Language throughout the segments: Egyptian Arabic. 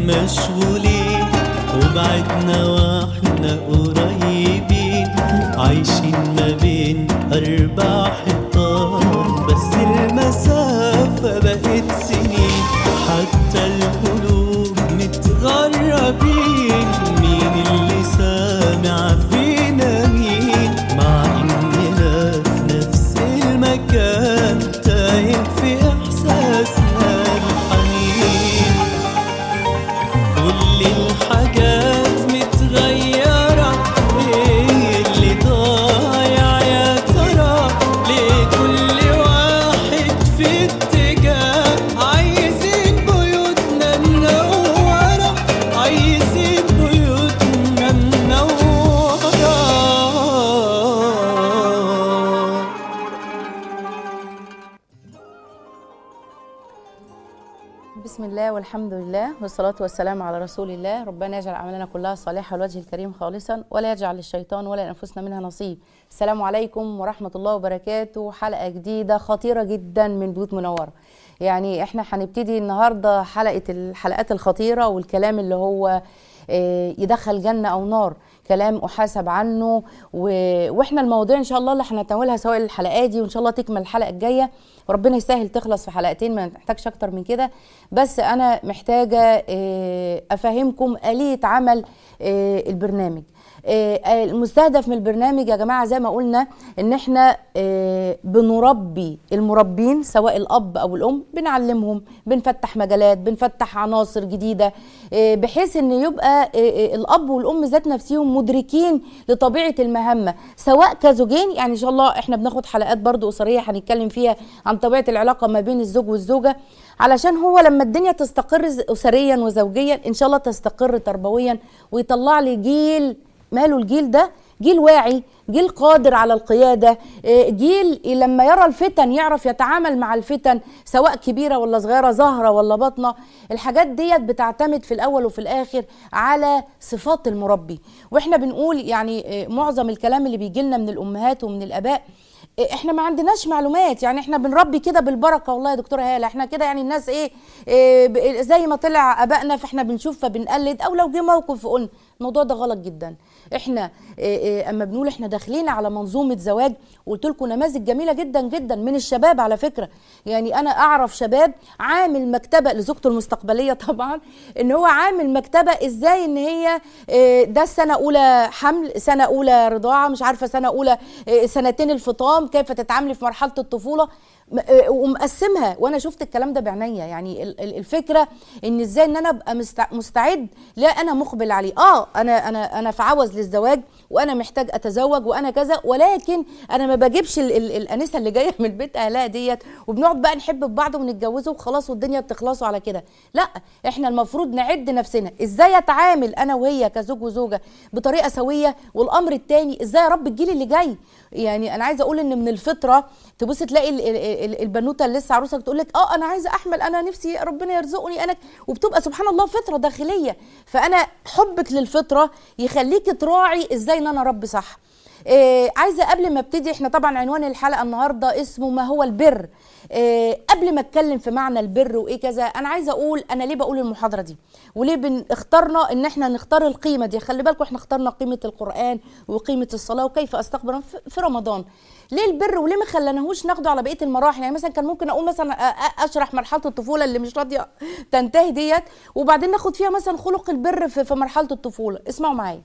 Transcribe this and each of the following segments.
مشغولين وبعدنا واحنا قريبين عايشين ما بين أربع حيطان بس المسافة بقت سنين حتى القلوب متغربين مين اللي سامع فينا مين مع إننا في نفس المكان تايه في إحساسنا الحنين كل الحاجات متغيرة ايه اللي ضايع يا ترى ليه كل واحد في اتجاه عايزين بيوتنا منورة عايزين بيوتنا منورة بسم الله والحمد لله والصلاة والسلام على رسول الله ربنا يجعل أعمالنا كلها صالحة والوجه الكريم خالصا ولا يجعل للشيطان ولا لأنفسنا منها نصيب السلام عليكم ورحمة الله وبركاته حلقة جديدة خطيرة جدا من بيوت منورة يعني احنا هنبتدي النهاردة حلقة الحلقات الخطيرة والكلام اللي هو آه، يدخل جنة أو نار كلام أحاسب عنه و... وإحنا المواضيع إن شاء الله اللي هنتناولها سواء الحلقات دي وإن شاء الله تكمل الحلقة الجاية وربنا يسهل تخلص في حلقتين ما نحتاجش أكتر من كده بس أنا محتاجة آه، أفهمكم آلية عمل آه، البرنامج آه، المستهدف من البرنامج يا جماعه زي ما قلنا ان احنا آه، بنربي المربين سواء الاب او الام بنعلمهم بنفتح مجالات بنفتح عناصر جديده آه، بحيث ان يبقى آه، آه، الاب والام ذات نفسهم مدركين لطبيعه المهمه سواء كزوجين يعني ان شاء الله احنا بناخد حلقات برضو اسريه هنتكلم فيها عن طبيعه العلاقه ما بين الزوج والزوجه علشان هو لما الدنيا تستقر ز- اسريا وزوجيا ان شاء الله تستقر تربويا ويطلع لي جيل ماله الجيل ده جيل واعي جيل قادر على القيادة آه، جيل لما يرى الفتن يعرف يتعامل مع الفتن سواء كبيرة ولا صغيرة ظاهرة ولا باطنة الحاجات ديت بتعتمد في الأول وفي الآخر على صفات المربي وإحنا بنقول يعني آه، معظم الكلام اللي بيجي لنا من الأمهات ومن الآباء احنا ما عندناش معلومات يعني احنا بنربي كده بالبركه والله يا دكتوره هاله احنا كده يعني الناس ايه, إيه ب- زي ما طلع ابائنا فاحنا بنشوف فبنقلد او لو جه موقف قلنا الموضوع ده غلط جدا احنا إيه إيه اما بنقول احنا داخلين على منظومه زواج وقلت لكم نماذج جميله جدا جدا من الشباب على فكره يعني انا اعرف شباب عامل مكتبه لزوجته المستقبليه طبعا ان هو عامل مكتبه ازاي ان هي إيه، ده سنه اولى حمل سنه اولى رضاعه مش عارفه سنه اولى إيه، سنتين الفطام كيف تتعاملي في مرحله الطفوله م- آه، ومقسمها وانا شفت الكلام ده بعينيا يعني ال- ال- الفكره ان ازاي ان انا ابقى مستع- مستعد لا انا مقبل عليه اه انا انا انا في عوز للزواج وانا محتاج اتزوج وانا كذا ولكن انا ما بجيبش ال- ال- الانسه اللي جايه من بيت اهلها ديت وبنقعد بقى نحب في بعض ونتجوزه وخلاص والدنيا بتخلصوا على كده لا احنا المفروض نعد نفسنا ازاي اتعامل انا وهي كزوج وزوجه بطريقه سويه والامر الثاني ازاي اربي الجيل اللي جاي يعني انا عايزه اقول ان من الفطره تبص تلاقي ال- ال- ال- البنوته اللي لسه عروسه بتقول لك اه انا عايزه احمل انا نفسي ربنا يرزقني انا وبتبقى سبحان الله فطره داخليه فانا حبك للفطره يخليك تراعي ازاي ان انا اربي صح إيه عايزه قبل ما ابتدي احنا طبعا عنوان الحلقه النهارده اسمه ما هو البر إيه قبل ما اتكلم في معنى البر وايه كذا انا عايزه اقول انا ليه بقول المحاضره دي وليه بن اخترنا ان احنا نختار القيمه دي خلي بالكم احنا اخترنا قيمه القران وقيمه الصلاه وكيف استقبل في- في رمضان ليه البر وليه ما خليناهوش ناخده على بقيه المراحل يعني مثلا كان ممكن اقول مثلا أ- أ- اشرح مرحله الطفوله اللي مش راضيه تنتهي ديت وبعدين ناخد فيها مثلا خلق البر في في مرحله الطفوله اسمعوا معايا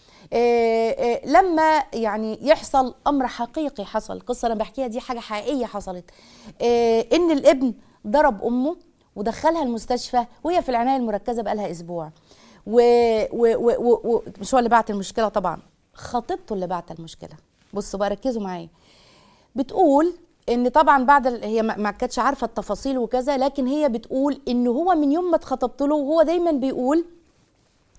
آه، آه، لما يعني يحصل امر حقيقي حصل القصه اللي أنا بحكيها دي حاجه حقيقيه حصلت آه، ان الابن ضرب امه ودخلها المستشفى وهي في العنايه المركزه بقالها اسبوع و... و... و... و... و... مش هو اللي بعت المشكله طبعا خطيبته اللي بعت المشكله بصوا بقى ركزوا معايا بتقول ان طبعا بعد ال- هي ما ما كانتش عارفه التفاصيل وكذا لكن هي بتقول ان هو من يوم ما اتخطبت له وهو دايما بيقول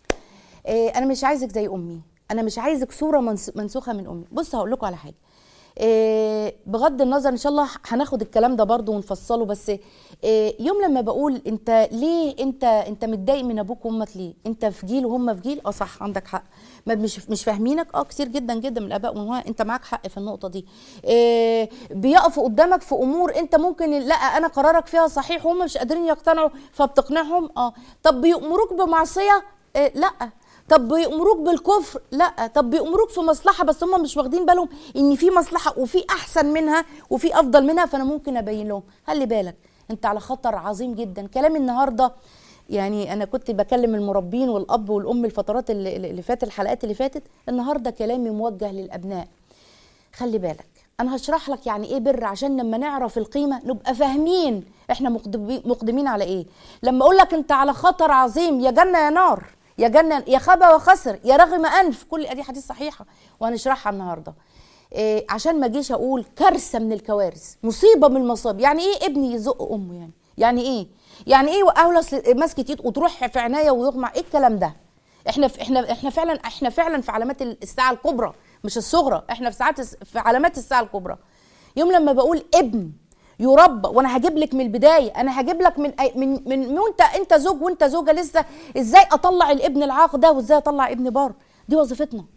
إيه انا مش عايزك زي امي انا مش عايزك صوره منس- منسوخه من امي بص هقول لكم على حاجه إيه بغض النظر ان شاء الله هناخد الكلام ده برضو ونفصله بس إيه يوم لما بقول انت ليه انت انت متضايق من ابوك وامك ليه انت في جيل وهم في جيل اه صح عندك حق ما مش مش فاهمينك اه كتير جدا جدا من الاباء والامهات انت معاك حق في النقطه دي إيه بيقفوا قدامك في امور انت ممكن لا انا قرارك فيها صحيح وهم مش قادرين يقتنعوا فبتقنعهم اه طب بيأمروك بمعصيه إيه لا طب بيأمروك بالكفر لا طب بيأمروك في مصلحة بس هم مش واخدين بالهم ان في مصلحة وفي احسن منها وفي افضل منها فانا ممكن ابين لهم خلي بالك انت على خطر عظيم جدا كلام النهارده يعني انا كنت بكلم المربين والاب والام الفترات اللي, اللي فاتت الحلقات اللي فاتت النهارده كلامي موجه للابناء خلي بالك انا هشرح لك يعني ايه بر عشان لما نعرف القيمه نبقى فاهمين احنا مقدمين مقدمين على ايه لما اقول لك انت على خطر عظيم يا جنه يا نار يا جنة يا خبى وخسر يا رغم انف كل دي حديث صحيحه وهنشرحها النهارده إيه عشان ما اجيش اقول كارثه من الكوارث مصيبه من المصائب يعني ايه ابني يزق امه يعني يعني ايه يعني ايه وقاوله ماسكه ايد وتروح في عنايه ويغمى ايه الكلام ده احنا في احنا احنا فعلا احنا فعلا في علامات الساعه الكبرى مش الصغرى احنا في ساعات في علامات الساعه الكبرى يوم لما بقول ابن يربى وانا هجيب لك من البدايه انا هجيب لك من من من, من وانت انت زوج وانت زوجه لسه ازاي اطلع الابن العاق ده وازاي اطلع ابن بار دي وظيفتنا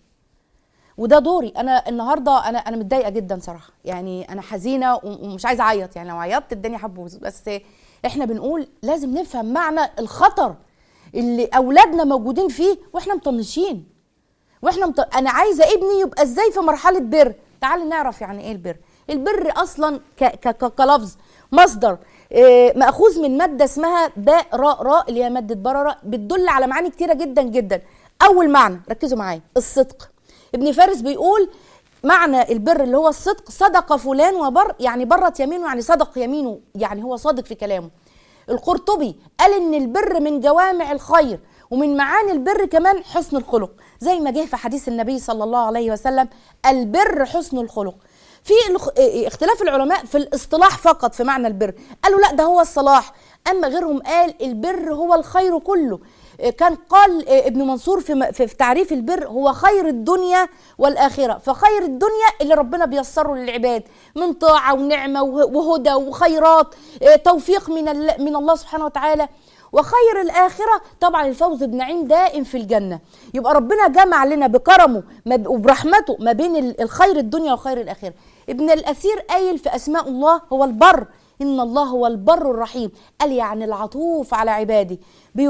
وده دوري انا النهارده انا انا متضايقه جدا صراحه يعني انا حزينه ومش عايزه اعيط يعني لو عيطت الدنيا هتبوظ بس احنا بنقول لازم نفهم معنى الخطر اللي اولادنا موجودين فيه واحنا مطنشين واحنا مط... انا عايزه ابني يبقى ازاي في مرحله بر تعالي نعرف يعني ايه البر البر اصلا ك ك كلفظ مصدر إيه ماخوذ من ماده اسمها باء راء راء اللي هي ماده برره بتدل على معاني كتيره جدا جدا اول معنى ركزوا معايا الصدق ابن فارس بيقول معنى البر اللي هو الصدق صدق فلان وبر يعني برت يمينه يعني صدق يمينه يعني هو صادق في كلامه القرطبي قال ان البر من جوامع الخير ومن معاني البر كمان حسن الخلق زي ما جه في حديث النبي صلى الله عليه وسلم البر حسن الخلق في اختلاف العلماء في الاصطلاح فقط في معنى البر قالوا لا ده هو الصلاح اما غيرهم قال البر هو الخير كله كان قال ابن منصور في في تعريف البر هو خير الدنيا والاخره فخير الدنيا اللي ربنا بيسره للعباد من طاعه ونعمه وهدى وخيرات توفيق من من الله سبحانه وتعالى وخير الآخرة طبعا الفوز بنعيم دائم في الجنة يبقى ربنا جمع لنا بكرمه وبرحمته ما بين الخير الدنيا وخير الآخرة ابن الأثير قايل في أسماء الله هو البر إن الله هو البر الرحيم قال يعني العطوف على عباده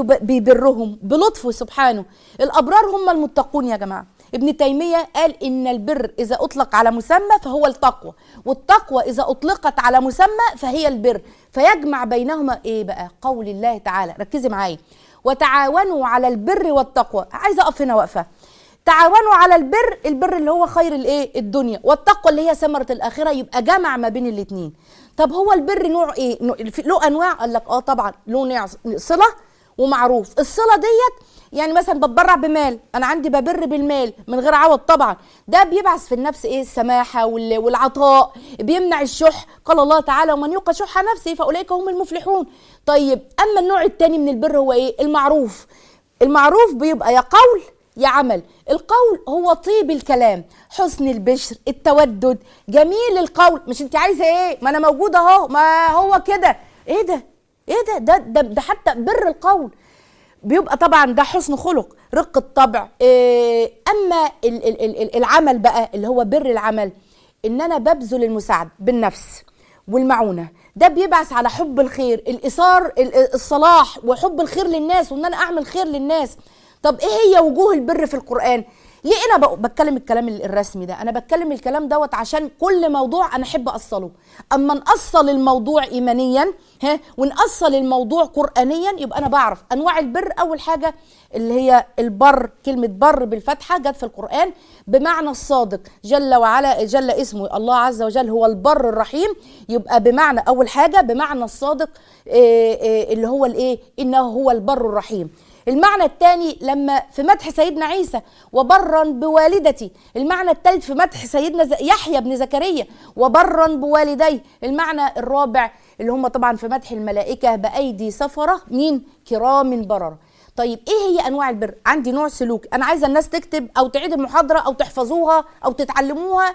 بيبرهم بلطفه سبحانه الأبرار هم المتقون يا جماعة ابن تيمية قال إن البر إذا أطلق على مسمى فهو التقوى والتقوى إذا أطلقت على مسمى فهي البر فيجمع بينهما إيه بقى قول الله تعالى ركزي معايا وتعاونوا على البر والتقوى عايزة أقف هنا وقفة تعاونوا على البر البر اللي هو خير الايه الدنيا والتقوى اللي هي ثمره الاخره يبقى جمع ما بين الاثنين طب هو البر نوع ايه له انواع قال لك اه طبعا له نوع صله ومعروف الصله ديت يعني مثلا بتبرع بمال انا عندي ببر بالمال من غير عوض طبعا ده بيبعث في النفس ايه السماحه والعطاء بيمنع الشح قال الله تعالى ومن يوق شح نفسه فاولئك هم المفلحون طيب اما النوع الثاني من البر هو ايه المعروف المعروف بيبقى يا قول يا عمل القول هو طيب الكلام حسن البشر التودد جميل القول مش انت عايزه ايه ما انا موجوده اهو ما هو كده ايه ده ايه ده ده ده, ده حتى بر القول بيبقى طبعا ده حسن خلق رق الطبع إيه اما ال ال ال العمل بقى اللي هو بر العمل ان انا ببذل المساعده بالنفس والمعونه ده بيبعث على حب الخير الايثار الصلاح وحب الخير للناس وان انا اعمل خير للناس طب ايه هي وجوه البر في القران ليه انا بتكلم الكلام الرسمي ده انا بتكلم الكلام دوت عشان كل موضوع انا احب اصله اما نأصل الموضوع ايمانيا ها ونأصل الموضوع قرانيا يبقى انا بعرف انواع البر اول حاجه اللي هي البر كلمه بر بالفتحه جت في القران بمعنى الصادق جل وعلا جل اسمه الله عز وجل هو البر الرحيم يبقى بمعنى اول حاجه بمعنى الصادق إيه إيه اللي هو الايه انه هو البر الرحيم المعنى الثاني لما في مدح سيدنا عيسى وبرا بوالدتي المعنى الثالث في مدح سيدنا يحيى بن زكريا وبرا بوالديه المعنى الرابع اللي هم طبعا في مدح الملائكة بأيدي سفرة مين كرام برر طيب ايه هي انواع البر عندي نوع سلوك انا عايزه الناس تكتب او تعيد المحاضره او تحفظوها او تتعلموها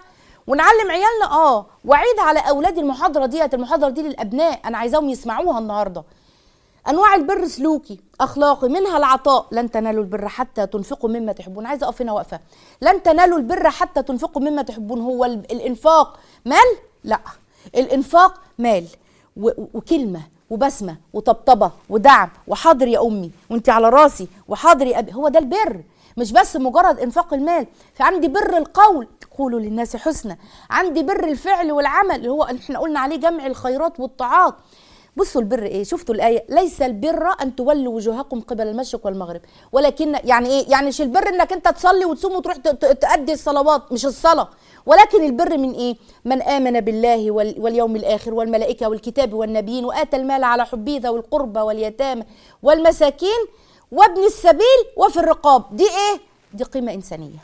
ونعلم عيالنا اه واعيد على اولادي المحاضره ديت المحاضره دي للابناء انا عايزاهم يسمعوها النهارده انواع البر سلوكي اخلاقي منها العطاء لن تنالوا البر حتى تنفقوا مما تحبون عايزه اقف هنا واقفه لن تنالوا البر حتى تنفقوا مما تحبون هو ال- الانفاق مال لا الانفاق مال و- و- وكلمه وبسمه وطبطبه ودعم وحاضر يا امي وانت على راسي وحاضر يا ابي هو ده البر مش بس مجرد انفاق المال فعندي بر القول قولوا للناس حسنى عندي بر الفعل والعمل اللي هو احنا قلنا عليه جمع الخيرات والطاعات بصوا البر ايه شفتوا الايه ليس البر ان تولوا وجوهكم قبل المشرق والمغرب ولكن يعني ايه يعني مش البر انك انت تصلي وتصوم وتروح ت- ت- تأدي الصلوات مش الصلاه ولكن البر من ايه من امن بالله وال- واليوم الاخر والملائكه والكتاب والنبيين واتى المال على حبه ذوي القربى واليتامى والمساكين وابن السبيل وفي الرقاب دي ايه دي قيمه انسانيه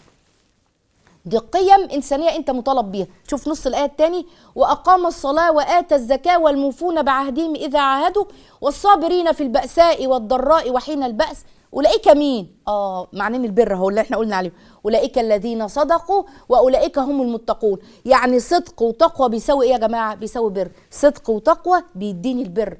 دي قيم إنسانية أنت مطالب بيها شوف نص الآية الثاني وأقام الصلاة وآتى الزكاة والموفون بعهدهم إذا عاهدوا والصابرين في البأساء والضراء وحين البأس أولئك مين؟ آه معنين البر هو اللي احنا قلنا عليه أولئك الذين صدقوا وأولئك هم المتقون يعني صدق وتقوى بيساوي إيه يا جماعة؟ بيساوي بر صدق وتقوى بيديني البر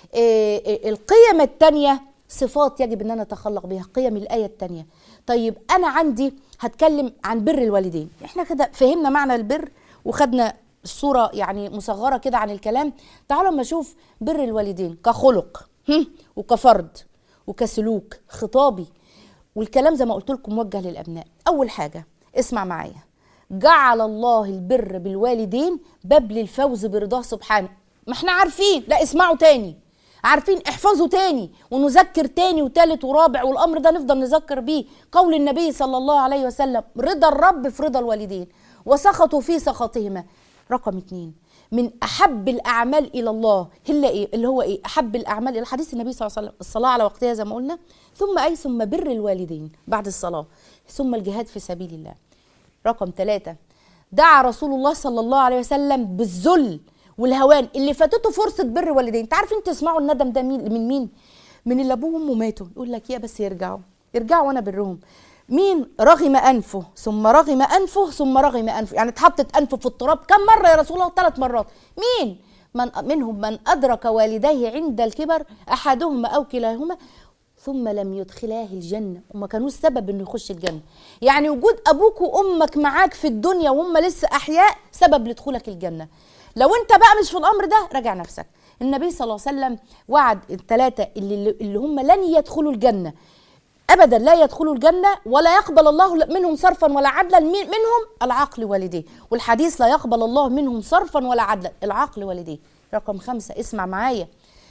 إيه إيه القيم الثانية صفات يجب ان انا اتخلق بها قيم الايه الثانيه طيب انا عندي هتكلم عن بر الوالدين احنا كده فهمنا معنى البر وخدنا صوره يعني مصغره كده عن الكلام تعالوا اما اشوف بر الوالدين كخلق هم، وكفرد وكسلوك خطابي والكلام زي ما قلت لكم موجه للابناء اول حاجه اسمع معايا جعل الله البر بالوالدين باب للفوز برضاه سبحانه ما احنا عارفين لا اسمعوا تاني عارفين احفظوا تاني ونذكر تاني وتالت ورابع والامر ده نفضل نذكر بيه قول النبي صلى الله عليه وسلم رضا الرب في رضا الوالدين وسخطوا في سخطهما رقم اتنين من احب الاعمال الى الله هلا ايه اللي هو ايه احب الاعمال الى حديث النبي صلى الله عليه وسلم الصلاه على وقتها زي ما قلنا ثم اي ثم بر الوالدين بعد الصلاه ثم الجهاد في سبيل الله رقم ثلاثة دعا رسول الله صلى الله عليه وسلم بالذل والهوان اللي فاتته فرصة بر والدين انت عارفين تسمعوا الندم ده مين من مين من اللي ابوهم وامه ماتوا يقول لك يا بس يرجعوا يرجعوا وانا برهم مين رغم انفه ثم رغم انفه ثم رغم انفه يعني اتحطت انفه في التراب كم مره يا رسول الله ثلاث مرات مين من منهم من ادرك والديه عند الكبر احدهما او كلاهما ثم لم يدخلاه الجنة وما كانوش سبب انه يخش الجنة يعني وجود ابوك وامك معاك في الدنيا وهم لسه احياء سبب لدخولك الجنة لو انت بقى مش في الامر ده راجع نفسك النبي صلى الله عليه وسلم وعد الثلاثة اللي, اللي هم لن يدخلوا الجنة ابدا لا يدخلوا الجنه ولا يقبل الله منهم صرفا ولا عدلا مين- منهم العقل والديه والحديث لا يقبل الله منهم صرفا ولا عدلا العقل والديه رقم خمسة اسمع معايا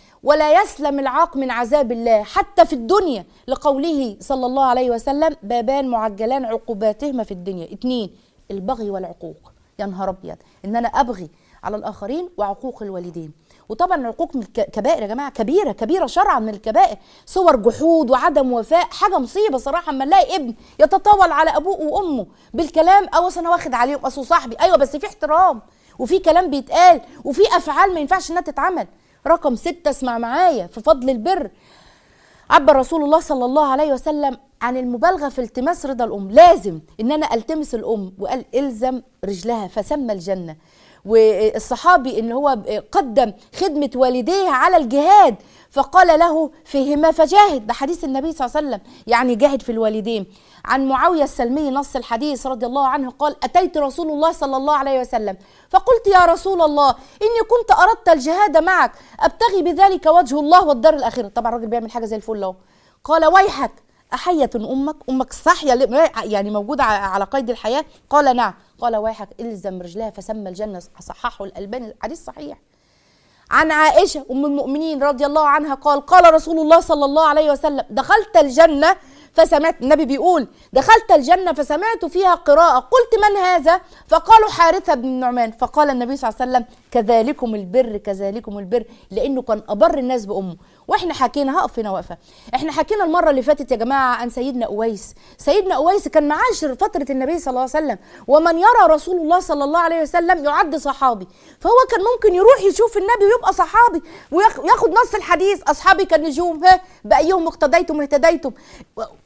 ولا يسلم العاق من عذاب الله حتى في الدنيا لقوله صلى الله عليه وسلم بابان معجلان عقوباتهما في الدنيا اتنين البغي والعقوق يا نهار ابيض ان انا ابغي على الاخرين وعقوق الوالدين وطبعا العقوق من الك- كبائر يا جماعه كبيره كبيره شرعا من الكبائر صور جحود وعدم وفاء حاجه مصيبه صراحه اما نلاقي ابن يتطاول على ابوه وامه بالكلام او أصل انا واخد عليهم اصل صاحبي ايوه بس في احترام وفي كلام بيتقال وفي افعال ما ينفعش انها تتعمل رقم ستة اسمع معايا في فضل البر عبر رسول الله صلى الله عليه وسلم عن المبالغه في التماس رضا الام لازم ان انا التمس الام وقال الزم رجلها فسمى الجنه والصحابي ان هو قدم خدمه والديه على الجهاد فقال له فيهما فجاهد ده حديث النبي صلى الله عليه وسلم يعني جاهد في الوالدين عن معاويه السلمي نص الحديث رضي الله عنه قال اتيت رسول الله صلى الله عليه وسلم فقلت يا رسول الله اني كنت اردت الجهاد معك ابتغي بذلك وجه الله والدار الاخره طبعا الراجل بيعمل حاجه زي الفل اهو قال ويحك أحية أمك أمك صحية ل- يعني موجودة ع- على قيد الحياة قال نعم قال ويحك إلزم رجلها فسمى الجنة صححه الألباني الحديث صحيح عن عائشة أم المؤمنين رضي الله عنها قال قال رسول الله صلى الله عليه وسلم دخلت الجنة فسمعت النبي بيقول دخلت الجنة فسمعت فيها قراءة قلت من هذا فقالوا حارثة بن النعمان فقال النبي صلى الله عليه وسلم كذلكم البر كذلكم البر لأنه كان أبر الناس بأمه واحنا حكينا هقف هنا واقفه احنا حكينا المره اللي فاتت يا جماعه عن سيدنا اويس سيدنا اويس كان معاشر فتره النبي صلى الله عليه وسلم ومن يرى رسول الله صلى الله عليه وسلم يعد صحابي فهو كان ممكن يروح يشوف النبي ويبقى صحابي وياخد نص الحديث اصحابي كالنجوم ها بايهم اقتديتم اهتديتم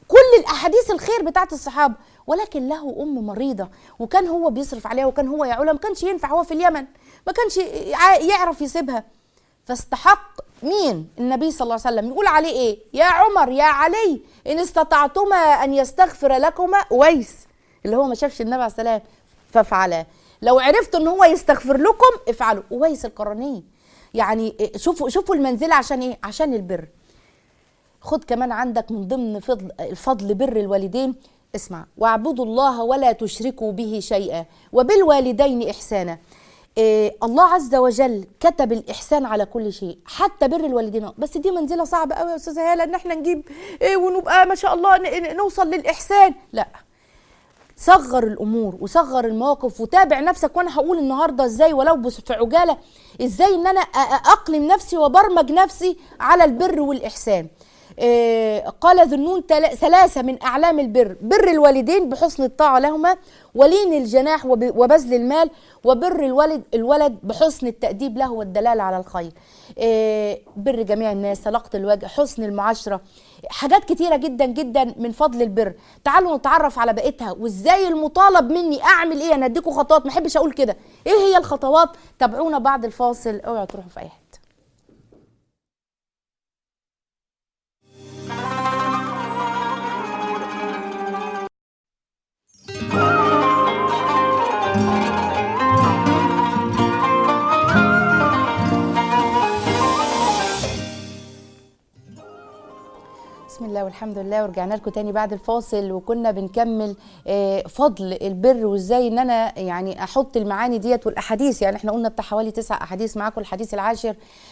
كل الاحاديث الخير بتاعت الصحابه ولكن له ام مريضه وكان هو بيصرف عليها وكان هو يعولها ما كانش ينفع هو في اليمن ما كانش يع- يعرف يسيبها فاستحق مين النبي صلى الله عليه وسلم يقول عليه ايه يا عمر يا علي ان استطعتما ان يستغفر لكما ويس اللي هو ما شافش النبي عليه السلام فافعلا لو عرفت ان هو يستغفر لكم افعلوا ويس القرني يعني إيه، شوفوا شوفوا المنزله عشان ايه عشان البر خد كمان عندك من ضمن فضل الفضل بر الوالدين اسمع واعبدوا الله ولا تشركوا به شيئا وبالوالدين احسانا إيه الله عز وجل كتب الاحسان على كل شيء حتى بر الوالدين بس دي منزله صعبه قوي يا استاذه هاله ان احنا نجيب إيه ونبقى ما شاء الله ن- ن- نوصل للاحسان لا صغر الامور وصغر المواقف وتابع نفسك وانا هقول النهارده ازاي ولو بس في عجاله ازاي ان انا أ- أ- اقلم نفسي وبرمج نفسي على البر والاحسان إيه قال ذنون تلا- ثلاثة من أعلام البر بر الوالدين بحسن الطاعة لهما ولين الجناح وب- وبذل المال وبر الولد الولد بحسن التأديب له والدلالة على الخير إيه بر جميع الناس طلاقة الوجه حسن المعاشرة حاجات كتيرة جدا جدا من فضل البر تعالوا نتعرف على بقيتها وازاي المطالب مني اعمل ايه انا اديكم خطوات ما احبش اقول كده ايه هي الخطوات تابعونا بعد الفاصل اوعوا تروحوا في اي حته بسم الله والحمد لله ورجعنا لكم تاني بعد الفاصل وكنا بنكمل آه، فضل البر وازاي ان انا يعني احط المعاني ديت والاحاديث يعني احنا قلنا بتاع حوالي تسع احاديث معاكم الحديث العاشر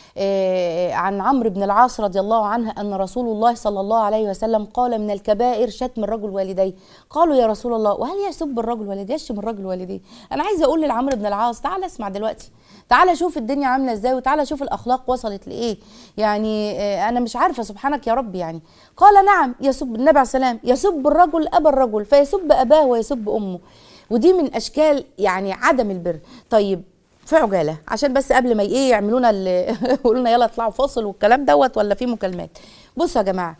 آه، عن عمرو بن العاص رضي الله عنه ان رسول الله صلى الله عليه وسلم قال من الكبائر شتم الرجل والديه قالوا يا رسول الله وهل يسب الرجل والديه يشتم الرجل والديه انا عايزه اقول لعمرو بن العاص تعال اسمع دلوقتي تعالى شوف الدنيا عامله ازاي وتعالى شوف الاخلاق وصلت لايه يعني آه، انا مش عارفه سبحانك يا رب يعني قال نعم يسب النبي عليه السلام يسب الرجل ابا الرجل فيسب اباه ويسب امه ودي من اشكال يعني عدم البر طيب في عجاله عشان بس قبل ما ايه يعملونا ال- يقولوا لنا يلا اطلعوا فاصل والكلام دوت ولا في مكالمات بصوا يا جماعه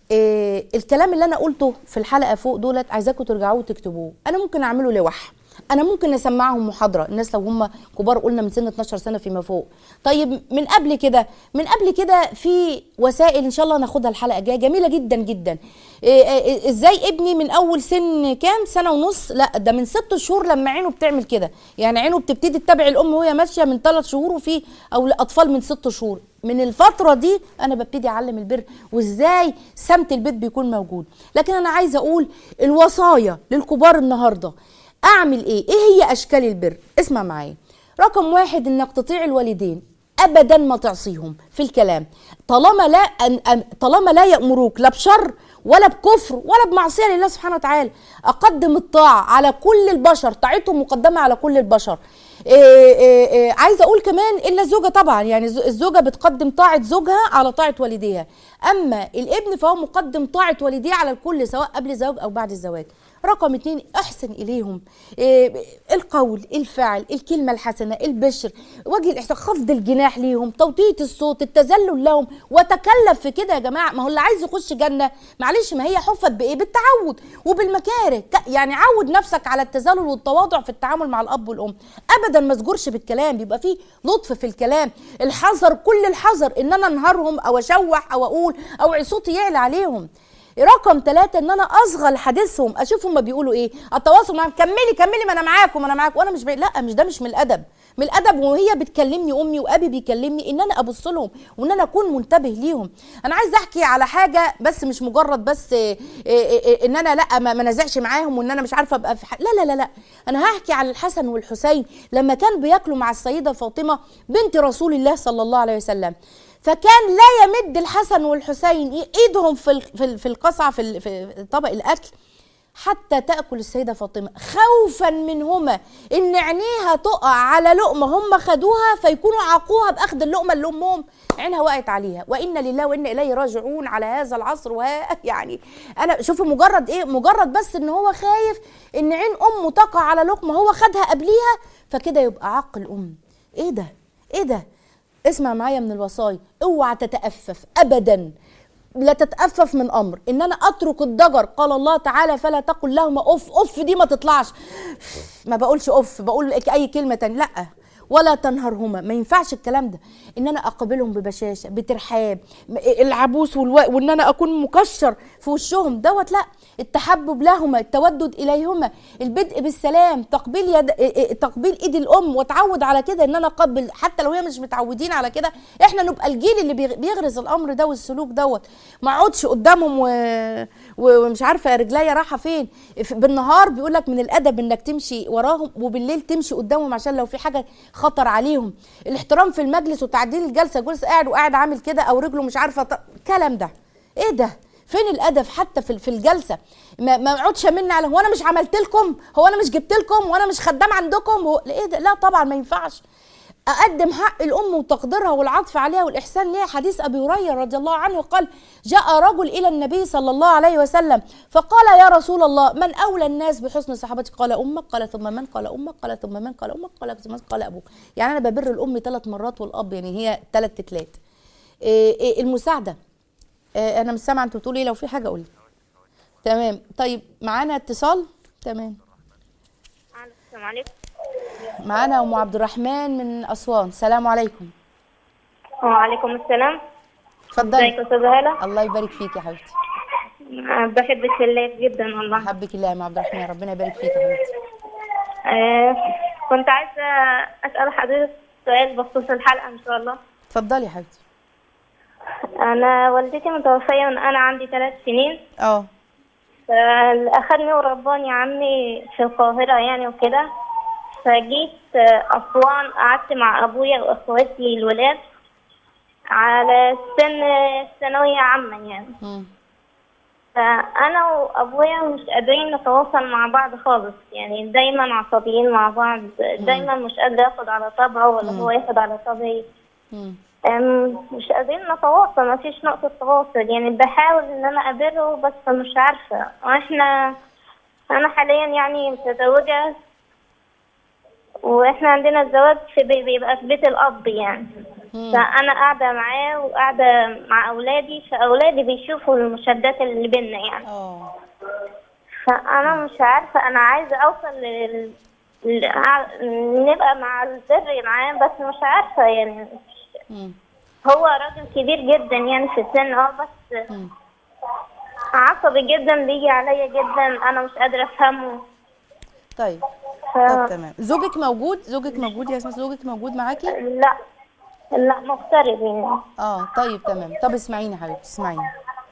إيه الكلام اللي انا قلته في الحلقه فوق دولت عايزاكم ترجعوه وتكتبوه انا ممكن اعمله لوح انا ممكن اسمعهم محاضره الناس لو هم كبار قلنا من سن 12 سنه فيما فوق طيب من قبل كده من قبل كده في وسائل ان شاء الله ناخدها الحلقه الجايه جميله جدا جدا إيه إيه ازاي ابني من اول سن كام سنه ونص لا ده من ست شهور لما عينه بتعمل كده يعني عينه بتبتدي تتابع الام وهي ماشيه من ثلاث شهور وفي او اطفال من ست شهور من الفترة دي أنا ببتدي أعلم البر وإزاي سمت البيت بيكون موجود لكن أنا عايزة أقول الوصايا للكبار النهاردة أعمل إيه؟ إيه هي أشكال البر؟ اسمع معايا رقم واحد إنك تطيع الوالدين ابدا ما تعصيهم في الكلام طالما لا أن أن طالما لا يامروك لا بشر ولا بكفر ولا بمعصيه لله سبحانه وتعالى اقدم الطاعه على كل البشر طاعتهم مقدمه على كل البشر إيه إيه إيه عايزه اقول كمان الا الزوجه طبعا يعني الز- الزوجه بتقدم طاعه زوجها على طاعه والديها اما الابن فهو مقدم طاعه والديه على الكل سواء قبل الزواج او بعد الزواج رقم اتنين احسن اليهم إيه القول الفعل الكلمه الحسنه البشر وجه الاحسان خفض الجناح ليهم توطية الصوت التذلل لهم وتكلف في كده يا جماعه ما هو اللي عايز يخش جنه معلش ما هي حفت بايه بالتعود وبالمكاره ك- يعني عود نفسك على التذلل والتواضع في التعامل مع الاب والام ابدا ما تجرش بالكلام بيبقى فيه لطف في الكلام الحذر كل الحذر ان انا انهارهم او اشوح او اقول او صوتي يعلى عليهم رقم ثلاثة ان انا اصغى لحديثهم اشوف هما بيقولوا ايه التواصل معاهم كملي كملي ما انا معاكم ما انا معاكم وانا مش بي... لا مش ده مش من الادب من الادب وهي بتكلمني امي وابي بيكلمني ان انا ابص لهم وان انا اكون منتبه ليهم انا عايزه احكي على حاجه بس مش مجرد بس إيه إيه إيه ان انا لا ما ما نازعش معاهم وان انا مش عارفه ابقى في ح... لا لا لا لا انا هحكي على الحسن والحسين لما كان بياكلوا مع السيده فاطمه بنت رسول الله صلى الله عليه وسلم فكان لا يمد الحسن والحسين ايدهم في ال- في ال- في القصعه في ال- في طبق الاكل حتى تاكل السيده فاطمه خوفا منهما ان عينيها تقع على لقمه هم خدوها فيكونوا عاقوها باخذ اللقمه اللي امهم عينها وقعت عليها وانا لله وانا اليه راجعون على هذا العصر وها يعني انا شوفوا مجرد ايه مجرد بس ان هو خايف ان عين امه تقع على لقمه هو خدها قبليها فكده يبقى عق الام ايه ده ايه ده اسمع معايا من الوصايا اوعى تتأفف ابدا لا تتأفف من أمر إن أنا أترك الضجر قال الله تعالى فلا تقل لهما أف أف دي ما تطلعش ما بقولش أف بقول أي كلمة تانية لأ ولا تنهرهما ما ينفعش الكلام ده ان انا اقابلهم ببشاشه بترحاب م- العبوس والو... وان انا اكون مكشر في وشهم دوت لا التحبب لهما التودد اليهما البدء بالسلام تقبيل يد... إيه- إيه- تقبيل ايد الام واتعود على كده ان انا اقبل حتى لو هي مش متعودين على كده احنا نبقى الجيل اللي بيغ- بيغرز الامر ده والسلوك دوت ما اقعدش قدامهم و... و- ومش عارفه يا رجليا رايحه فين ف- بالنهار بيقول لك من الادب انك تمشي وراهم وبالليل تمشي قدامهم عشان لو في حاجه خطر عليهم الاحترام في المجلس وتعديل الجلسه جلسه قاعد وقاعد عامل كده او رجله مش عارفه ط- الكلام ده ايه ده فين الادب حتى في في الجلسه ما ما اقعدش امن على هو انا مش عملت لكم هو انا مش جبت لكم وانا مش خدام عندكم هو ايه ده لا طبعا ما ينفعش اقدم حق الام وتقديرها والعطف عليها والاحسان ليها حديث ابي هريره رضي الله عنه قال جاء رجل الى النبي صلى الله عليه وسلم فقال يا رسول الله من اولى الناس بحسن صحابتك قال امك قال ثم من قال امك قال ثم من قال امك قال ثم من قال ابوك يعني انا ببر الام ثلاث مرات والاب يعني هي ثلاث تتلات إيه إيه المساعده إيه انا مش سامعه انتوا بتقولوا ايه لو في حاجه قولي تمام طيب معانا اتصال تمام السلام عليكم معانا ام عبد الرحمن من اسوان السلام عليكم وعليكم السلام اتفضلي ازيك يا استاذه هاله الله يبارك فيك يا حبيبتي أه، بحبك في الله جدا والله حبك الله يا ام عبد الرحمن ربنا يبارك فيك يا حبيبتي أه كنت عايزه اسال حضرتك سؤال بخصوص الحلقه ان شاء الله اتفضلي يا حبيبتي انا والدتي متوفيه من انا عندي ثلاث سنين اه فاخدني ورباني عمي في القاهره يعني وكده فجيت أه، اسوان قعدت مع ابويا واخواتي الولاد على سن ثانويه عامه يعني مم. فأنا وأبويا مش قادرين نتواصل مع بعض خالص يعني دايما عصبيين مع بعض دايما مش قادرة أخد على طبعه ولا هو ياخد على طبعي مم. أم، مش قادرين نتواصل مفيش نقطة تواصل يعني بحاول إن أنا أقابله بس مش عارفة وإحنا أنا حاليا يعني متزوجة وإحنا عندنا الزواج في بي- بيبقى في بيت الأب يعني فأنا قاعدة معاه وقاعدة مع أولادي فأولادي بيشوفوا المشادات اللي بينا يعني اه فأنا مش عارفة أنا عايزة أوصل لل... ل- ع- نبقى مع البر معاه بس مش عارفة يعني مم. هو راجل كبير جدا يعني في السن اه بس مم. عصبي جدا بيجي عليا جدا أنا مش قادرة أفهمه طيب ف... طب تمام زوجك موجود زوجك موجود يا اسماء زوجك موجود معاكي لا لا مغترب يعني اه طيب تمام طب اسمعيني يا حبيبتي اسمعيني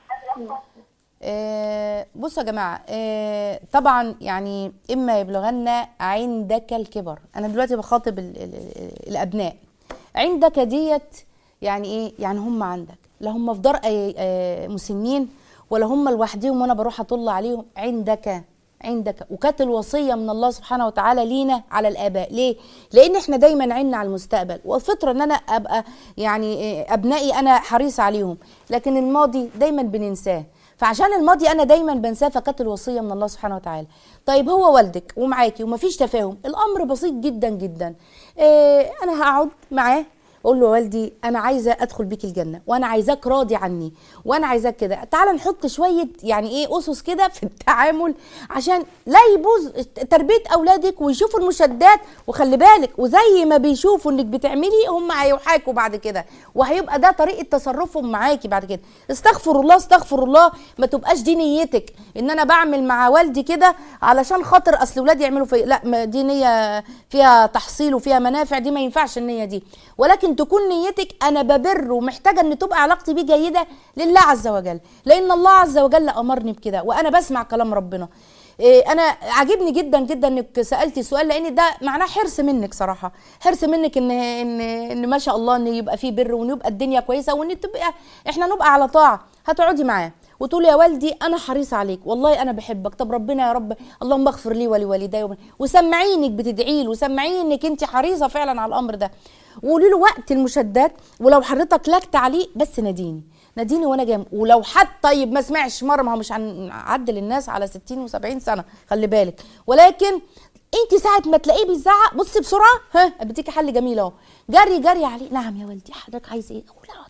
آه بصوا يا جماعه آه طبعا يعني اما يبلغن عندك الكبر انا دلوقتي بخاطب ال ال ال الابناء عندك ديت يعني ايه يعني هم عندك لا هم في دار أي- آه، مسنين ولا هم لوحدهم وانا بروح اطل عليهم عندك عندك وكانت الوصيه من الله سبحانه وتعالى لينا على الاباء ليه لان احنا دايما عنا على المستقبل وفطره ان انا ابقى يعني إيه، ابنائي انا حريص عليهم لكن الماضي دايما بننساه فعشان الماضي انا دايما بنساه فكانت الوصيه من الله سبحانه وتعالى طيب هو والدك ومعاكي ومفيش تفاهم الامر بسيط جدا جدا إيه انا هقعد معاه اقول له يا والدي انا عايزه ادخل بيك الجنه وانا عايزاك راضي عني وانا عايزاك كده تعال نحط شويه يعني ايه اسس كده في التعامل عشان لا يبوظ تربيه اولادك ويشوفوا المشادات وخلي بالك وزي ما بيشوفوا انك بتعملي هم هيحاكوا بعد كده وهيبقى ده طريقه تصرفهم معاكي بعد كده استغفر الله استغفر الله ما تبقاش دي نيتك ان انا بعمل مع والدي كده علشان خاطر اصل ولادي يعملوا في لا ما دي نيه فيها تحصيل وفيها منافع دي ما ينفعش النيه دي ولكن تكون نيتك انا ببر ومحتاجه ان تبقى علاقتي بيه جيده لله عز وجل لان الله عز وجل امرني بكده وانا بسمع كلام ربنا إيه، انا عاجبني جدا جدا انك سالتي سؤال لان ده معناه حرص منك صراحه حرص منك ان ان ان ما شاء الله ان يبقى فيه بر وان يبقى الدنيا كويسه وان تبقى احنا نبقى على طاعه هتقعدي معاه وتقولي يا والدي انا حريص عليك والله انا بحبك طب ربنا يا رب اللهم اغفر لي ولوالدي وب- وسمعينك بتدعي له وسمعيه انك انت حريصه فعلا على الامر ده وقولي له وقت المشادات ولو حضرتك لك تعليق بس ناديني ناديني وانا جنب ولو حد طيب ما سمعش مره ما هو مش هنعدل الناس على 60 و70 سنه خلي بالك ولكن انت ساعه ما تلاقيه بيزعق بصي بسرعه ها اديكي حل جميل اهو جري جري عليه نعم يا والدي حضرتك عايز ايه اقول حاضر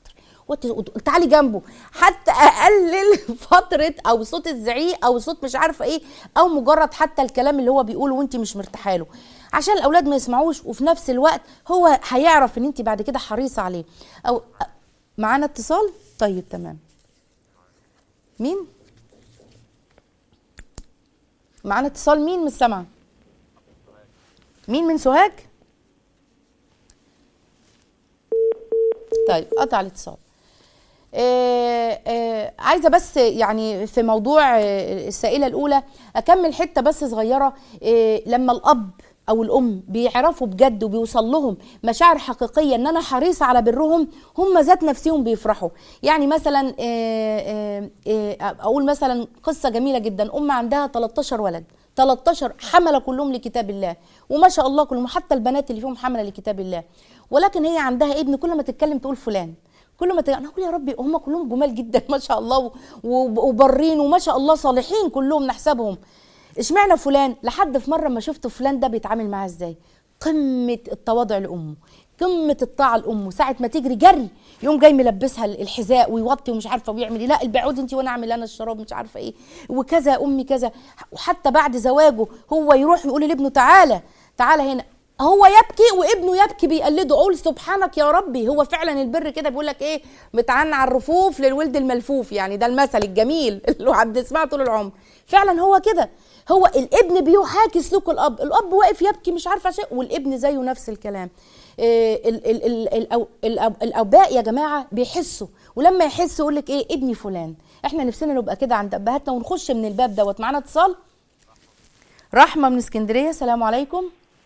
وت- وت- تعالي جنبه حتى اقلل فتره او صوت الزعيق او صوت مش عارفه ايه او مجرد حتى الكلام اللي هو بيقوله وانت مش مرتاحه له عشان الاولاد ما يسمعوش وفي نفس الوقت هو هيعرف ان انت بعد كده حريصه عليه او معانا اتصال طيب تمام مين معانا اتصال مين مش سامعه مين من سوهاج طيب قطع الاتصال آه، آه، عايزه بس يعني في موضوع آه، السائله الاولى اكمل حته بس صغيره آه، لما الاب او الام بيعرفوا بجد وبيوصل لهم مشاعر حقيقيه ان انا حريصه على برهم هم ذات نفسهم بيفرحوا يعني مثلا آه، آه، آه، اقول مثلا قصه جميله جدا ام عندها 13 ولد 13 حمله كلهم لكتاب الله وما شاء الله كلهم حتى البنات اللي فيهم حمله لكتاب الله ولكن هي عندها ابن كل ما تتكلم تقول فلان كل ما ت... انا اقول يا ربي هم كلهم جمال جدا ما شاء الله و- و- وبرين وما شاء الله صالحين كلهم نحسبهم اشمعنى فلان لحد في مره ما شفت فلان ده بيتعامل معاه ازاي قمه التواضع لامه قمه الطاعه لامه ساعه ما تجري جري يوم جاي ملبسها الحذاء ويوطي ومش عارفه ويعمل ايه لا البعود انت وانا اعمل انا الشراب مش عارفه ايه وكذا امي كذا وحتى بعد زواجه هو يروح يقول لابنه تعالى تعالى هنا هو يبكي وابنه يبكي بيقلده اقول سبحانك يا ربي هو فعلا البر كده بيقول لك ايه متعن على الرفوف للولد الملفوف يعني ده المثل الجميل اللي الواحد بيسمعه طول العمر فعلا هو كده هو الابن بيحاكي سلوك الاب الاب واقف يبكي مش عارفه شيء والابن زيه نفس الكلام إيه ال ال ال الأو- الأب- الاباء يا جماعه بيحسوا ولما يحسوا يقول لك ايه ابني فلان احنا نفسنا نبقى كده عند ابهاتنا ونخش من الباب دوت معانا اتصال رحمه من اسكندريه سلام عليكم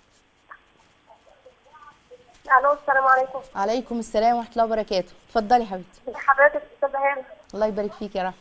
الو السلام عليكم عليكم السلام ورحمه الله وبركاته اتفضلي يا حبيبتي حضرتك استاذه هانم الله يبارك فيك يا رحمه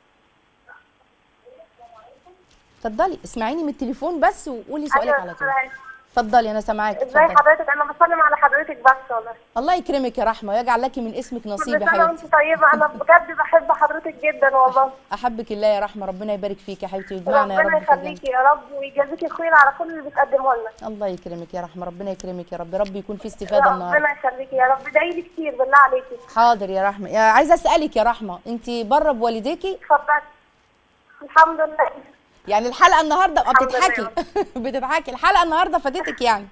اتفضلي اسمعيني من التليفون بس وقولي سؤالك ايوه على استاذه طول هانم اتفضلي انا سامعاكي ازاي اتفضلي حضرتك انا بسلم على حضرتك بس والله الله يكرمك يا رحمه ويجعل لك من اسمك نصيب كل يا سنه حبيبتي وانت طيبه انا بجد بحب حضرتك جدا والله احبك الله يا رحمه ربنا يبارك فيك يا حبيبتي ويجمعنا يا ربنا رب في الجنه يخليكي يا رب ويجازيكي خير على كل اللي بتقدمه لنا الله يكرمك يا رحمه ربنا يكرمك يا رب رب يكون في استفاده النهارده ربنا يخليكي يا رب ادعي لي كتير بالله عليكي حاضر يا رحمه يا عايزه اسالك يا رحمه انت بره بوالديكي اتفضلي الحمد لله يعني الحلقه النهارده اه الحمد بتضحكي بتضحكي الحلقه النهارده فاتتك يعني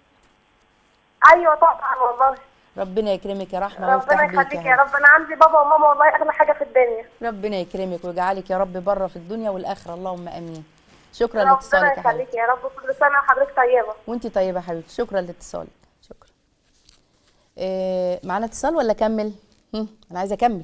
ايوه طبعا والله ربنا يكرمك يا رحمه ربنا ويفتح بيك يخليكي يا يا رب رب انا عندي بابا وماما والله اغلى حاجه في الدنيا ربنا يكرمك ويجعلك يا رب بره في الدنيا والاخره اللهم امين شكرا ربنا لاتصالك يا حبيبتي يخليكي يا رب كل سنه وحضرتك طيبه وانت طيبه يا حبيبتي شكرا لاتصالك شكرا إيه معانا اتصال ولا اكمل هم، انا عايزه اكمل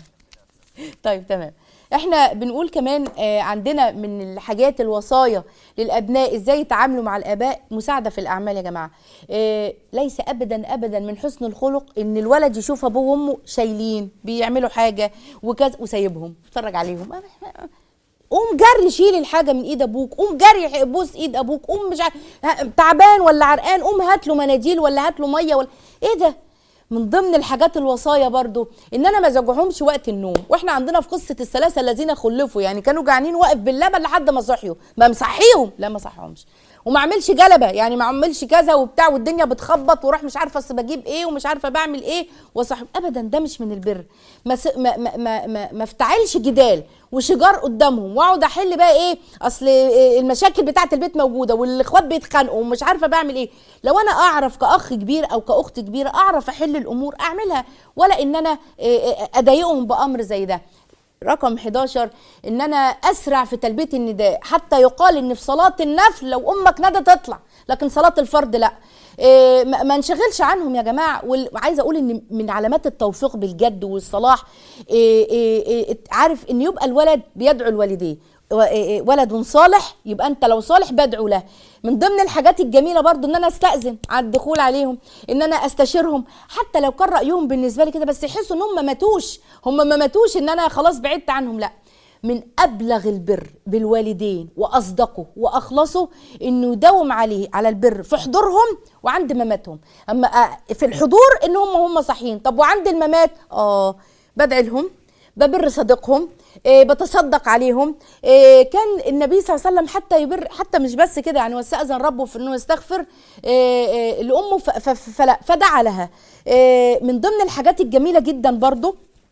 طيب تمام احنا بنقول كمان آه، عندنا من الحاجات الوصايا للابناء ازاي يتعاملوا مع الاباء مساعده في الاعمال يا جماعه آه، ليس ابدا ابدا من حسن الخلق ان الولد يشوف ابوه وامه شايلين بيعملوا حاجه وكذا وسايبهم اتفرج عليهم قوم جري شيل الحاجه من ايد ابوك قوم جري بوس ايد ابوك قوم مش عارف ها- تعبان ولا عرقان قوم هات له مناديل ولا هات له ميه ولا ايه ده من ضمن الحاجات الوصايا برضو ان انا ما زوجهمش وقت النوم واحنا عندنا في قصه الثلاثه الذين خلفوا يعني كانوا جعانين واقف باللبن لحد ما صحيوا ما مصحيهم لا ما صحهمش وما اعملش جلبه يعني ما اعملش كذا وبتاع والدنيا بتخبط وراح مش عارفه اصل بجيب ايه ومش عارفه بعمل ايه وصح ابدا ده مش من البر ما س... ما ما ما, ما, ما افتعلش جدال وشجار قدامهم واقعد احل بقى ايه اصل إيه المشاكل بتاعه البيت موجوده والاخوات بيتخانقوا ومش عارفه بعمل ايه لو انا اعرف كاخ كبير او كاخت كبيره اعرف احل الامور اعملها ولا ان انا إيه إيه اضايقهم بامر زي ده رقم 11 ان انا اسرع في تلبيه النداء حتى يقال ان في صلاه النفل لو امك ندى تطلع لكن صلاه الفرض لا إيه ما ما نشغلش عنهم يا جماعه وال- وعايزه اقول ان من علامات التوفيق بالجد والصلاح إيه إيه إيه عارف ان يبقى الولد بيدعو الوالديه و- إيه إيه ولد صالح يبقى انت لو صالح بدعو له من ضمن الحاجات الجميله برضو ان انا استاذن على الدخول عليهم ان انا استشيرهم حتى لو كان رايهم بالنسبه لي كده بس يحسوا ان هم ما ماتوش هم ما ماتوش ان انا خلاص بعدت عنهم لا من ابلغ البر بالوالدين واصدقه واخلصه انه يداوم عليه على البر في حضورهم وعند مماتهم اما آه، في الحضور ان هم هم صحيين طب وعند الممات اه بدعي لهم ببر صديقهم إيه بتصدق عليهم إيه كان النبي صلى الله عليه وسلم حتى يبر حتى مش بس كده يعني واستأذن ربه في انه يستغفر إيه إيه لامه ف- ف- فلا فدعا لها إيه من ضمن الحاجات الجميله جدا برضو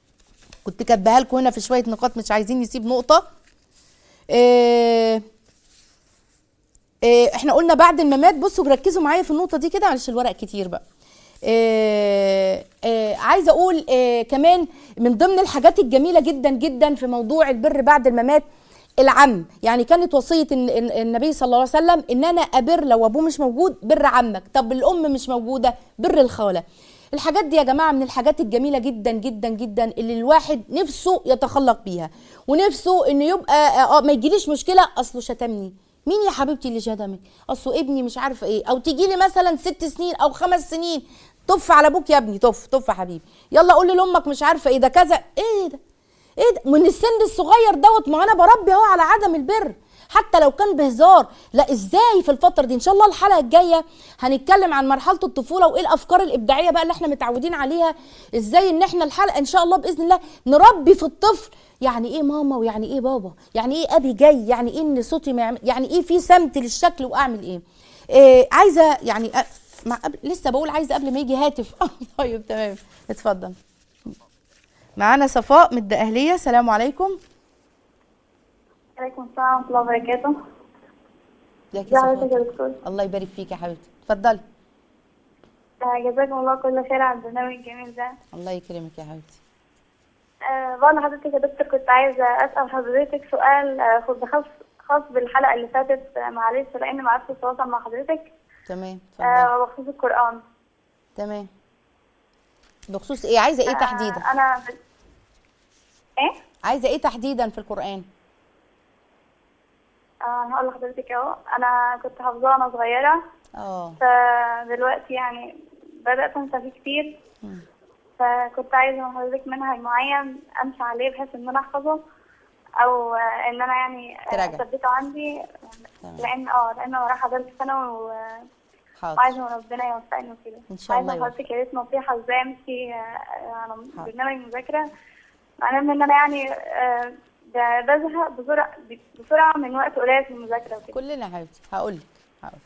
كنت كاتباها لكم هنا في شويه نقاط مش عايزين نسيب نقطه إيه إيه احنا قلنا بعد الممات بصوا ركزوا معايا في النقطه دي كده معلش الورق كتير بقى إيه إيه عايزه اقول إيه كمان من ضمن الحاجات الجميله جدا جدا في موضوع البر بعد الممات العم يعني كانت وصيه الن- الن- النبي صلى الله عليه وسلم ان انا ابر لو ابوه مش موجود بر عمك طب الام مش موجوده بر الخاله الحاجات دي يا جماعه من الحاجات الجميله جدا جدا جدا اللي الواحد نفسه يتخلق بيها ونفسه انه يبقى آه آه، ما يجيليش مشكله اصله شتمني مين يا حبيبتي اللي شتمك اصله ابني مش عارفه ايه او تيجي لي مثلا ست سنين او خمس سنين طف على ابوك يا ابني طف طف يا حبيبي يلا قول لامك مش عارفه ايه ده كذا ايه ده ايه ده من السن الصغير دوت ما انا بربي اهو على عدم البر حتى لو كان بهزار لا ازاي في الفتره دي ان شاء الله الحلقه الجايه هنتكلم عن مرحله الطفوله وايه الافكار الابداعيه بقى اللي احنا متعودين عليها ازاي ان احنا الحلقه ان شاء الله باذن الله نربي في الطفل يعني ايه ماما ويعني ايه بابا يعني ايه ابي جاي يعني ايه ان صوتي ما يعمل يعني ايه في سمت للشكل واعمل ايه, إيه عايزه يعني أ... مع قبل لسه بقول عايزه قبل ما يجي هاتف طيب تمام اتفضل معانا صفاء من الدقهليه السلام عليكم عليكم السلام ورحمة الله وبركاته ازيك يا ازي حضرتك صفاء يا دكتور الله يبارك فيك يا حبيبتي اتفضلي آه، جزاكم الله كل خير على البرنامج الجميل ده الله يكرمك يا حبيبتي آه، بقول لحضرتك يا دكتور كنت عايزة أسأل حضرتك سؤال آه، خاص خاص خاص بالحلقة اللي فاتت آه، معلش لأن ما عرفتش أتواصل مع حضرتك تمام اتفضلي آه، بخصوص القرآن تمام بخصوص ايه عايزه ايه آه، تحديدا أنا ب... إيه؟ عايزه ايه تحديدا في القران آه، هقول لحضرتك أهو أنا كنت حافظاه وأنا صغيرة اه فدلوقتي يعني بدأت أنسى فيه كتير مم. فكنت عايزة من حضرتك منهج معين أمشي عليه بحيث إن أنا أحفظه أو آه، إن أنا يعني آه، تراجع. أثبته عندي تمام. لأن اه لأن أنا رايحة درس ثانوي و- حاضر وعايزة من ربنا يوفقني وكده إن شاء الله عايزة حضرتك يا ريت نصيحة ازاي امشي آه، على حاضر. برنامج مذاكرة معناه ان انا يعني آه، ب- بزهق بسرعة بسرعة من وقت قليل في المذاكرة وكده كلنا يا حبيبتي هقول لك حاضر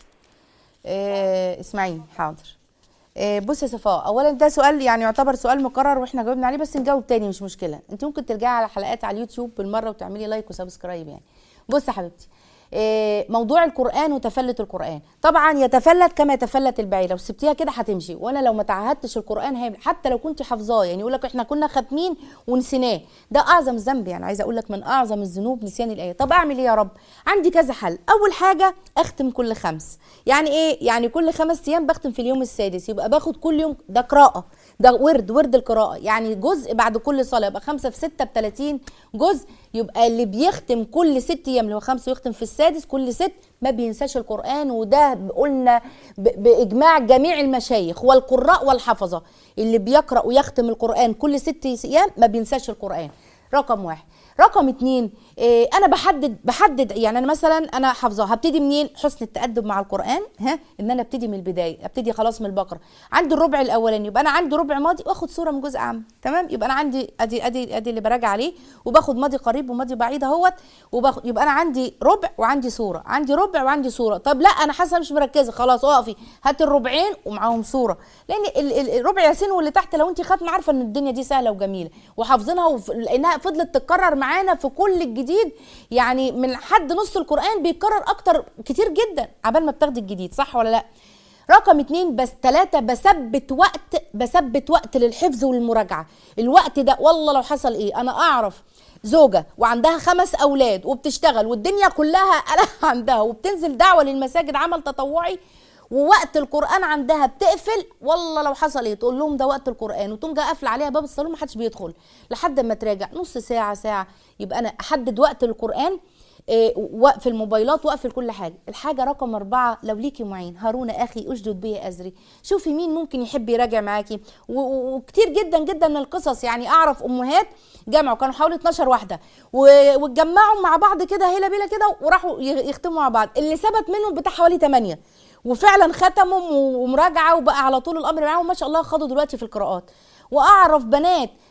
إيه اسمعيني حاضر إيه بصي يا صفاء اولا ده سؤال يعني يعتبر سؤال مكرر واحنا جاوبنا عليه بس نجاوب تاني مش مشكله انت ممكن ترجعي على حلقات على اليوتيوب بالمره وتعملي لايك وسبسكرايب يعني بصي يا حبيبتي إيه موضوع القران وتفلت القران طبعا يتفلت كما يتفلت البعير لو سبتيها كده هتمشي وانا لو ما تعهدتش القران هيعمل حتى لو كنت حافظاه يعني يقول لك احنا كنا ختمين ونسيناه ده اعظم ذنب يعني عايزه اقول لك من اعظم الذنوب نسيان الايه طب اعمل ايه يا رب عندي كذا حل اول حاجه اختم كل خمس يعني ايه يعني كل خمس ايام بختم في اليوم السادس يبقى باخد كل يوم ده قراءه ده ورد ورد القراءه يعني جزء بعد كل صلاه يبقى خمسة في ستة ب 30 جزء يبقى اللي بيختم كل ست ايام اللي هو خمسه يختم في السادس كل ست ما بينساش القران وده قلنا ب- باجماع جميع المشايخ والقراء والحفظه اللي بيقرا ويختم القران كل ست ايام ما بينساش القران رقم واحد رقم اتنين إيه انا بحدد بحدد يعني انا مثلا انا حافظاه هبتدي منين حسن التادب مع القران ها ان انا ابتدي من البدايه ابتدي خلاص من البقره عندي الربع الاولاني يبقى انا عندي ربع ماضي واخد صوره من جزء عام تمام يبقى انا عندي ادي ادي ادي اللي براجع عليه وباخد ماضي قريب وماضي بعيد اهوت وباخد يبقى انا عندي ربع وعندي صوره عندي ربع وعندي صوره طب لا انا حاسه مش مركزه خلاص اقفي هات الربعين ومعاهم صوره لان ال- ال- الربع ياسين واللي تحت لو انت خاتمه عارفه ان الدنيا دي سهله وجميله وحافظينها وف... لانها فضلت تتكرر معانا في كل الجديد يعني من حد نص القران بيتكرر اكتر كتير جدا عبال ما بتاخدي الجديد صح ولا لا رقم اتنين بس تلاتة بثبت وقت بثبت وقت للحفظ والمراجعة الوقت ده والله لو حصل ايه انا اعرف زوجة وعندها خمس اولاد وبتشتغل والدنيا كلها قلق عندها وبتنزل دعوة للمساجد عمل تطوعي ووقت القران عندها بتقفل والله لو حصل ايه تقول لهم ده وقت القران وتقوم جايه قافله عليها باب الصالون ما حدش بيدخل لحد ما تراجع نص ساعه ساعه يبقى انا احدد وقت القران إيه، وقف الموبايلات وقف كل حاجه الحاجه رقم أربعة لو ليكي معين هارون اخي اشدد به ازري شوفي مين ممكن يحب يراجع معاكي و- و- وكتير جدا جدا من القصص يعني اعرف امهات جمعوا كانوا حوالي 12 واحده و- واتجمعوا مع بعض كده هيلا بيلا كده وراحوا ي- يختموا مع بعض اللي ثبت منهم بتاع حوالي 8 وفعلا ختموا ومراجعه وبقى على طول الامر معاهم ما شاء الله خدوا دلوقتي في القراءات واعرف بنات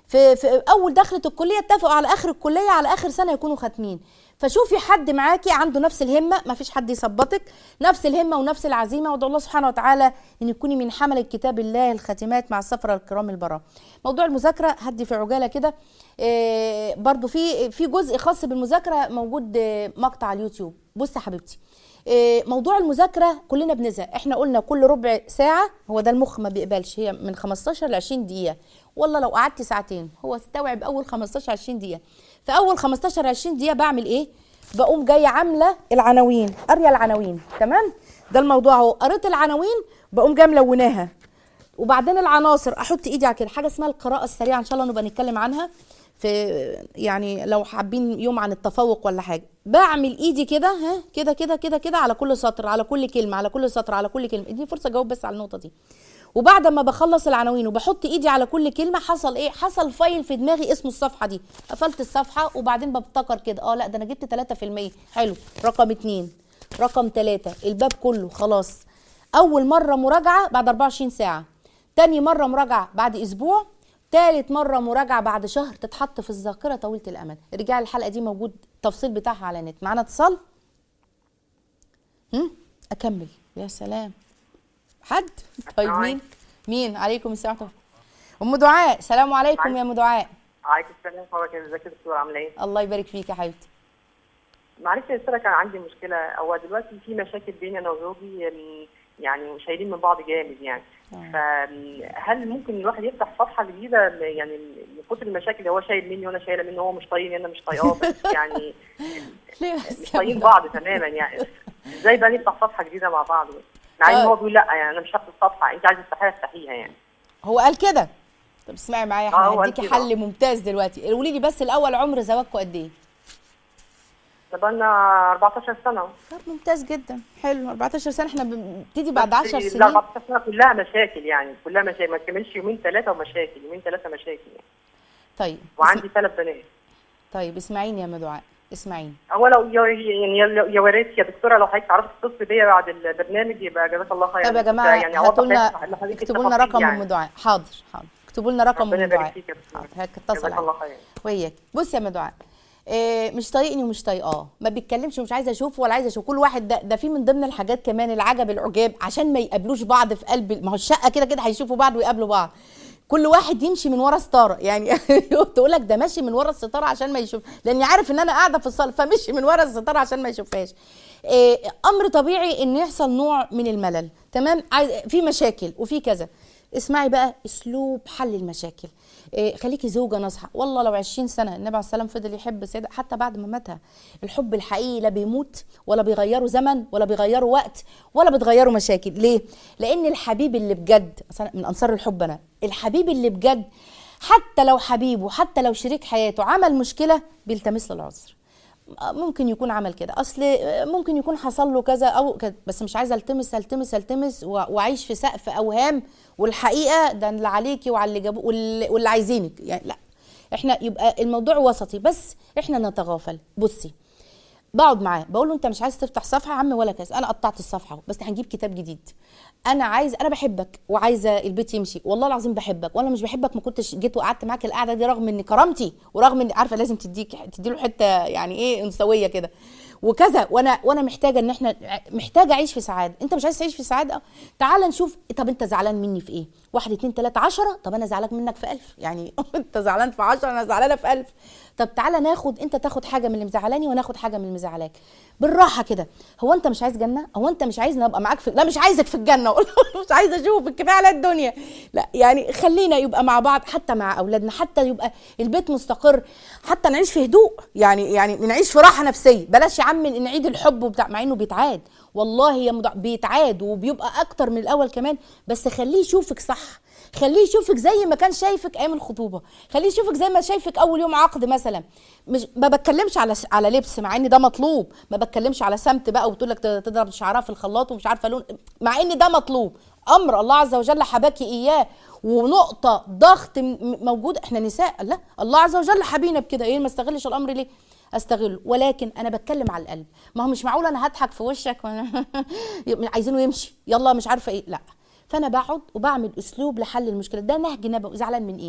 في, في اول دخلة الكليه اتفقوا على اخر الكليه على اخر سنه يكونوا خاتمين فشوفي حد معاكي عنده نفس الهمه ما فيش حد يثبطك نفس الهمه ونفس العزيمه وادعو الله سبحانه وتعالى ان تكوني من حمل كتاب الله الخاتمات مع السفره الكرام البراء موضوع المذاكره هدي في عجاله كده إيه برضو في في جزء خاص بالمذاكره موجود آه، مقطع على اليوتيوب بصي يا حبيبتي إيه، موضوع المذاكره كلنا بنزهق احنا قلنا كل ربع ساعه هو ده المخ ما بيقبلش هي من 15 ل 20 دقيقه والله لو قعدت ساعتين هو استوعب اول 15 20 دقيقه في اول 15 20 دقيقه بعمل ايه بقوم جايه عامله العناوين قاريه العناوين تمام ده الموضوع اهو قريت العناوين بقوم جايه ملوناها وبعدين العناصر احط ايدي على كده حاجه اسمها القراءه السريعه ان شاء الله نبقى نتكلم عنها في يعني لو حابين يوم عن التفوق ولا حاجه بعمل ايدي كده ها كده كده كده كده على كل سطر على كل كلمه على كل سطر على كل كلمه اديني فرصه اجاوب بس على النقطه دي وبعد ما بخلص العناوين وبحط ايدي على كل كلمه حصل ايه حصل فايل في دماغي اسمه الصفحه دي قفلت الصفحه وبعدين بفتكر كده اه لا ده انا جبت 3% حلو رقم اتنين رقم ثلاثة الباب كله خلاص اول مره مراجعه بعد 24 ساعه تاني مره مراجعه بعد اسبوع تالت مرة مراجعة بعد شهر تتحط في الذاكرة طويلة الأمد ارجعي الحلقة دي موجود التفصيل بتاعها على النت معانا اتصال هم؟ أكمل يا سلام حد طيب السلام مين مين عليكم السلام ورحمة الله. أم دعاء سلام عليكم يا أم دعاء عليكم السلام حضرتك ازيك يا دكتور عامله ايه؟ الله يبارك فيك يا حبيبتي معلش يا دكتوره كان عندي مشكله هو دلوقتي في مشاكل بيني انا وزوجي م- يعني شايلين من بعض جامد يعني فهل ممكن الواحد يفتح صفحه جديده ل- يعني من كتر المشاكل اللي هو شايل مني وانا شايله منه هو مش طايقني انا مش طايقاه بس يعني ليه مش بس طايقين بعض تماما يعني ازاي بقى نفتح صفحه جديده مع بعض مع ان آه. هو بيقول لا يعني انا مش هفتح صفحه انت عايزه تفتحيها افتحيها يعني هو قال كده طب اسمعي معايا آه، احنا هو قال هديكي كده. حل ممتاز دلوقتي قولي لي بس الأول عمر زواجكم قد إيه؟ ده لنا 14 سنه طب ممتاز جدا حلو 14 سنة احنا بنبتدي بعد بس 10 ال سنين 14 سنه كلها مشاكل يعني كلها مشاكل ما تكملش يومين ثلاثه ومشاكل يومين ثلاثه مشاكل يعني. طيب وعندي ثلاث بنات طيب اسمعيني يا مدعاء اسمعيني هو لو يا- يعني يا- يا وريت يا دكتوره لو حضرتك تعرفي تتصل بيا بعد البرنامج يبقى جزاك الله خير طب يا جماعه يعني هاتوا أوضح لنا لك- لحضرتك اكتبوا لنا التفاصيل رقم يعني. ام دعاء حاضر حاضر اكتبوا لنا رقم ربنا ام يبارك دعاء فيك يا دكتورة. حاضر هتصل جزاك الله عليك خير وياك بص يا مدعاء إيه مش طايقني ومش طايقاه ما بيتكلمش ومش عايزه اشوفه ولا عايزه اشوف كل واحد ده ده في من ضمن الحاجات كمان العجب العجاب عشان ما يقابلوش بعض في قلب ما هو الشقه كده كده هيشوفوا بعض ويقابلوا بعض كل واحد يمشي من ورا ستاره يعني تقول لك ده ماشي من ورا الستاره عشان ما يشوف لاني عارف ان انا قاعده في الصاله فمشي من ورا الستاره عشان ما يشوفهاش إيه امر طبيعي ان يحصل نوع من الملل تمام عايز- في مشاكل وفي كذا اسمعي بقى اسلوب حل المشاكل إيه خليكي زوجه ناصحه والله لو 20 سنه النبي عليه السلام فضل يحب سيدة حتى بعد ما ماتها الحب الحقيقي لا بيموت ولا بيغيره زمن ولا بيغيره وقت ولا بتغيره مشاكل ليه لان الحبيب اللي بجد أصل أنا من انصار الحب انا الحبيب اللي بجد حتى لو حبيبه حتى لو شريك حياته عمل مشكله بيلتمس له العذر ممكن يكون عمل كده اصل ممكن يكون حصل له كذا او كذا بس مش عايزه التمس التمس التمس و- واعيش في سقف اوهام والحقيقه ده اللي عليكي وعلى اللي جابوه واللي, واللي عايزينك يعني لا احنا يبقى الموضوع وسطي بس احنا نتغافل بصي بقعد معاه بقول له انت مش عايز تفتح صفحه يا عم ولا كذا انا قطعت الصفحه بس هنجيب كتاب جديد انا عايز انا بحبك وعايزه البيت يمشي والله العظيم بحبك وانا مش بحبك ما كنتش جيت وقعدت معاك القعده دي رغم ان كرامتي ورغم ان عارفه لازم تديك تدي له حته يعني ايه انثويه كده وكذا وانا وانا محتاجه ان احنا محتاجه اعيش في سعاده انت مش عايز تعيش في سعاده تعال نشوف طب انت زعلان مني في ايه واحد اتنين تلاته عشرة طب انا زعلان منك في ألف يعني انت زعلان في عشرة انا زعلانه في ألف طب تعالى ناخد انت تاخد حاجه من اللي مزعلاني وانا اخد حاجه من اللي مزعلاك بالراحه كده هو انت مش عايز جنه هو انت مش عايزني ابقى معاك في لا مش عايزك في الجنه أقول له مش عايزه اشوفك كفايه على الدنيا لا يعني خلينا يبقى مع بعض حتى مع اولادنا حتى يبقى البيت مستقر حتى نعيش في هدوء يعني يعني نعيش في راحه نفسيه بلاش يا عم نعيد الحب وبتاع مع انه بيتعاد والله يا مضع... بيتعاد وبيبقى اكتر من الاول كمان بس خليه يشوفك صح خليه يشوفك زي ما كان شايفك ايام الخطوبه خليه يشوفك زي ما شايفك اول يوم عقد مثلا مش ما بتكلمش على على لبس مع ان ده مطلوب ما بتكلمش على سمت بقى وتقول لك تضرب شعرها في الخلاط ومش عارفه لون مع ان ده مطلوب امر الله عز وجل حباكي اياه ونقطه ضغط م- موجود احنا نساء لا الله عز وجل حبينا بكده ايه ما استغلش الامر ليه استغله ولكن انا بتكلم على القلب ما هو مش معقول انا هضحك في وشك وانا عايزينه يمشي يلا مش عارفه ايه لا فانا بقعد وبعمل اسلوب لحل المشكله ده نهج نبوي زعلان من ايه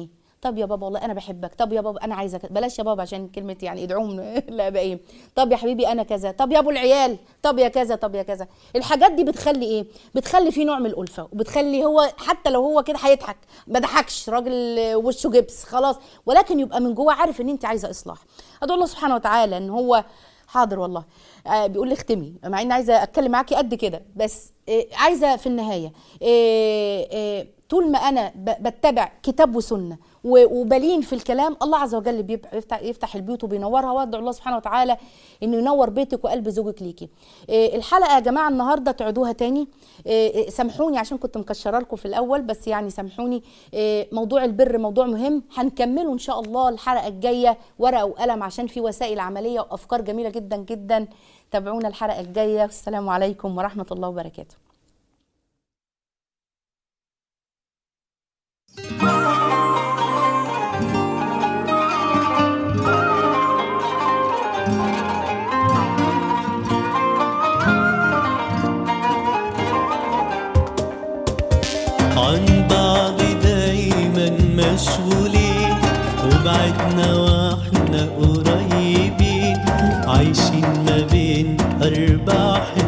طب يا بابا والله انا بحبك طب يا بابا انا عايزه كذا. بلاش يا بابا عشان كلمه يعني ادعوهم لابائهم طب يا حبيبي انا كذا طب يا ابو العيال طب يا كذا طب يا كذا الحاجات دي بتخلي ايه بتخلي في نوع من الالفه وبتخلي هو حتى لو هو كده هيضحك ما ضحكش راجل وشه جبس خلاص ولكن يبقى من جوه عارف ان انت عايزه اصلاح ادعو الله سبحانه وتعالى ان هو حاضر والله آه بيقول لي اختمي مع اني عايزه اتكلم معاكي قد كده بس آه عايزه في النهايه آه آه طول ما انا ب- بتبع كتاب وسنه و- وبلين في الكلام الله عز وجل بيب- يفتح, يفتح البيوت وبينورها وادعو الله سبحانه وتعالى انه ينور بيتك وقلب زوجك ليكي آه، الحلقه يا جماعه النهارده تعيدوها تاني آه، آه، سامحوني عشان كنت مكشره لكم في الاول بس يعني سامحوني آه، موضوع البر موضوع مهم هنكمله ان شاء الله الحلقه الجايه ورقه وقلم عشان في وسائل عمليه وافكار جميله جدا جدا تابعونا الحلقه الجايه والسلام عليكم ورحمه الله وبركاته عن بعض دايما مشغولين وبعدنا واحنا قريبين عايشين ما بين أربع حيطان